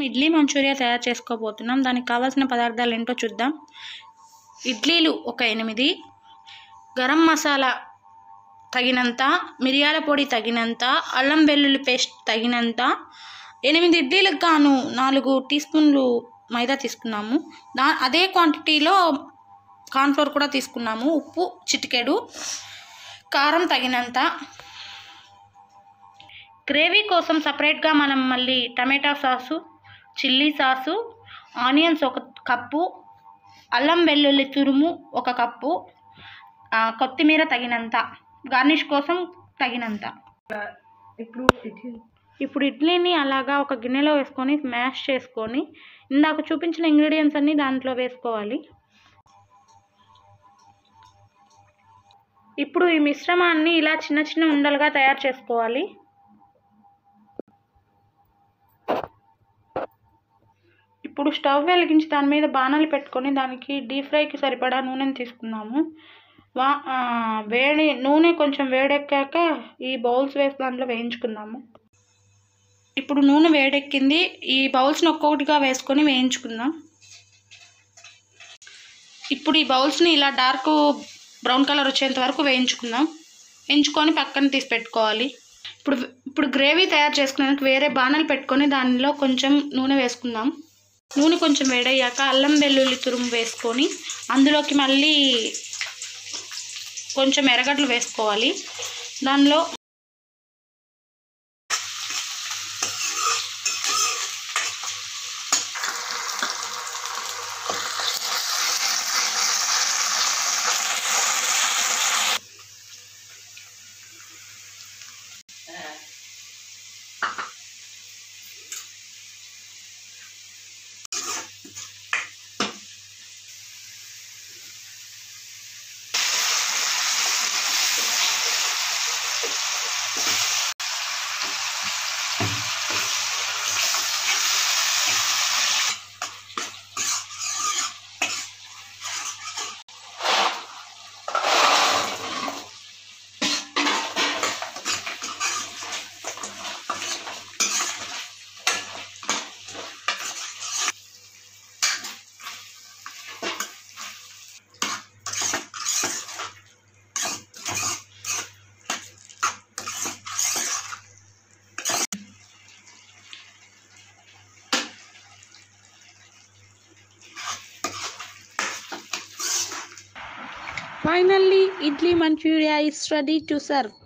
Idli Manchuria తయారు చేసుకోబోతున్నాం దానికి కావాల్సిన పదార్థాలు ఏంటో చూద్దాం ఇడ్లీలు ఒక ఎనిమిది గరం మసాలా తగినంత మిరియాల పొడి తగినంత అల్లం వెల్లుల్లి పేస్ట్ తగినంత ఎనిమిది ఇడ్లీలకు గాను నాలుగు టీ స్పూన్లు మైదా తీసుకున్నాము దా అదే క్వాంటిటీలో కార్న్ఫ్లోర్ కూడా తీసుకున్నాము ఉప్పు చిటికెడు కారం తగినంత గ్రేవీ కోసం సపరేట్గా మనం మళ్ళీ tomato sauce chilli sauce onions ఒక కప్పు అల్లం వెల్లుల్లి తురుము ఒక కప్పు ఆ, కొత్తిమీర తగినంత గార్నిష్ కోసం తగినంత ఇప్పుడు ఇడ్లీ ఇప్పుడు ఇడ్లీని అలాగా ఒక గిన్నెలో వేసుకొని మ్యాష్ చేసుకొని ఇందాక చూపించిన ఇంగ్రీడియంట్స్ అన్నీ దాంట్లో వేసుకోవాలి ఇప్పుడు ఈ మిశ్రమాన్ని ఇలా చిన్న చిన్న ఉండలుగా తయారు చేసుకోవాలి ఇప్పుడు స్టవ్ వెలిగించి దాని మీద బాణాలు పెట్టుకొని దానికి డీప్ ఫ్రైకి సరిపడా నూనెని తీసుకున్నాము వా ఆ, వేడి నూనె కొంచెం వేడెక్కాక ఈ బౌల్స్ వేసి దాంట్లో వేయించుకుందాము ఇప్పుడు నూనె వేడెక్కింది ఈ బౌల్స్ని ఒక్కొక్కటిగా వేసుకొని వేయించుకుందాం ఇప్పుడు ఈ బౌల్స్ని ఇలా డార్క్ బ్రౌన్ కలర్ వచ్చేంత వరకు వేయించుకుందాం వేయించుకొని పక్కన తీసి పెట్టుకోవాలి ఇప్పుడు ఇప్పుడు గ్రేవీ తయారు చేసుకునేందుకు వేరే బాణలు పెట్టుకొని దానిలో కొంచెం నూనె వేసుకుందాం నూనె కొంచెం వేడయ్యాక అల్లం వెల్లుల్లి తురుము వేసుకొని అందులోకి మళ్ళీ కొంచెం ఎర్రగడ్డలు వేసుకోవాలి దానిలో Finally, idli manchuria is ready to serve.